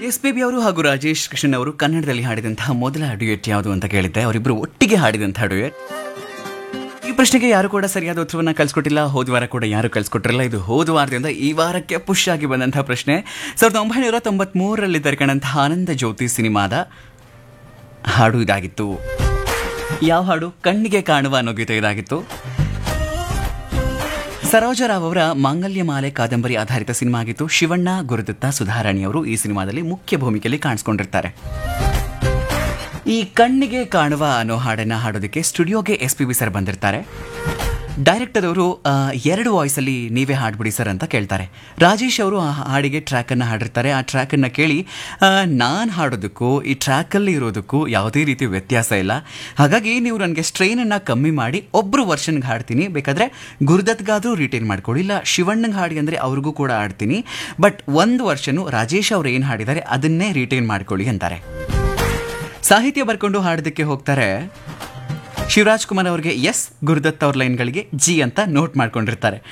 S P B ಅವರು ಹಾಗೂ ರಾಜೇಶ್ ಕೃಷ್ಣನ್ ಅವರು ಕನ್ನಡದಲ್ಲಿ ಹಾಡಿದಂತಹ ಮೊದಲ ಡ್ಯೂಯೆಟ್ ಯಾವುದು ಅಂತ ಕೇಳಿದ್ದೆ ಅವರಿಬ್ಬರು ಒಟ್ಟಿಗೆ ಹಾಡಿದಂತಹ ಡ್ಯೂಯೆಟ್ ಈ ಪ್ರಶ್ನೆಗೆ ಯಾರು ಕೂಡ ಸರಿಯಾದ ಉತ್ತರವನ್ನ ಕಳ್ಸಿಕೊಟ್ಟಿಲ್ಲ ಹೋದ ವಾರ ಕೂಡ ಯಾರು ಕಳ್ಸಿಕೊಟ್ಟಿರಲ್ಲ ಇದು ಹೋದ ವಾರದಿಂದ ಈ ವಾರಕ್ಕೆ ಪುಷ್ ಆಗಿ ಬಂದಂತಹ ಪ್ರಶ್ನೆ ಸಾವಿರದ ಒಂಬೈನೂರ ತೊಂಬತ್ಮೂರರಲ್ಲಿ ತೆರೆಕಂಡಂತಹ ಆನಂದ ಜ್ಯೋತಿ ಸಿನಿಮಾದ ಹಾಡು ಇದಾಗಿತ್ತು ಯಾವ ಹಾಡು ಕಣ್ಣಿಗೆ ಕಾಣುವ ಅನ್ನೋ ಗೀತೆ ಇದಾಗಿತ್ತು ಸರೋಜರಾವ್ ಅವರ ಮಾಂಗಲ್ಯ ಮಾಲೆ ಕಾದಂಬರಿ ಆಧಾರಿತ ಸಿನಿಮಾ ಆಗಿತ್ತು ಶಿವಣ್ಣ ಗುರುದತ್ತ ಸುಧಾರಾಣಿ ಅವರು ಈ ಸಿನಿಮಾದಲ್ಲಿ ಮುಖ್ಯ ಭೂಮಿಕೆಯಲ್ಲಿ ಕಾಣಿಸ್ಕೊಂಡಿರ್ತಾರೆ ಈ ಕಣ್ಣಿಗೆ ಕಾಣುವ ಅನ್ನೋ ಹಾಡನ್ನ ಹಾಡೋದಕ್ಕೆ ಸ್ಟುಡಿಯೋಗೆ ಎಸ್ ಪಿ ಬಿ ಸರ್ ಬಂದಿರ್ತಾರೆ ಡೈರೆಕ್ಟರ್ ಅವರು ಆ, ಎರಡು ವಾಯ್ಸಲ್ಲಿ ನೀವೇ ಹಾಡ್ಬಿಡಿ ಸರ್ ಅಂತ ಕೇಳ್ತಾರೆ ರಾಜೇಶ್ ಅವರು ಆ ಹಾಡಿಗೆ ಟ್ರ್ಯಾಕನ್ನು ಹಾಡಿರ್ತಾರೆ ಆ ಟ್ರ್ಯಾಕನ್ನು ಕೇಳಿ ನಾನು ಹಾಡೋದಕ್ಕೂ ಈ ಟ್ರ್ಯಾಕಲ್ಲಿ ಇರೋದಕ್ಕೂ ಯಾವುದೇ ರೀತಿ ವ್ಯತ್ಯಾಸ ಇಲ್ಲ ಹಾಗಾಗಿ ನೀವು ನನಗೆ ಸ್ಟ್ರೈನನ್ನು ಕಮ್ಮಿ ಮಾಡಿ ಒಬ್ಬರು ವರ್ಷನ್ಗೆ ಹಾಡ್ತೀನಿ ಬೇಕಾದರೆ ಗುರುದತ್ಗಾದರೂ ರಿಟೈನ್ ಮಾಡ್ಕೊಳ್ಳಿ ಇಲ್ಲ ಶಿವಣ್ಣಂಗೆ ಹಾಡಿ ಅಂದರೆ ಅವ್ರಿಗೂ ಕೂಡ ಹಾಡ್ತೀನಿ ಬಟ್ ಒಂದು ವರ್ಷನು ರಾಜೇಶ್ ಅವ್ರು ಏನು ಹಾಡಿದ್ದಾರೆ ಅದನ್ನೇ ರಿಟೈನ್ ಮಾಡ್ಕೊಳ್ಳಿ ಅಂತಾರೆ ಸಾಹಿತ್ಯ ಬರ್ಕೊಂಡು ಹಾಡೋದಕ್ಕೆ ಹೋಗ್ತಾರೆ ಶಿವರಾಜ್ ಕುಮಾರ್ ಅವರಿಗೆ ಎಸ್ ಗುರುದತ್ ಅವ್ರ ಲೈನ್ಗಳಿಗೆ ಜಿ ಅಂತ ನೋಟ್ ಮಾಡ್ಕೊಂಡಿರ್ತಾರೆ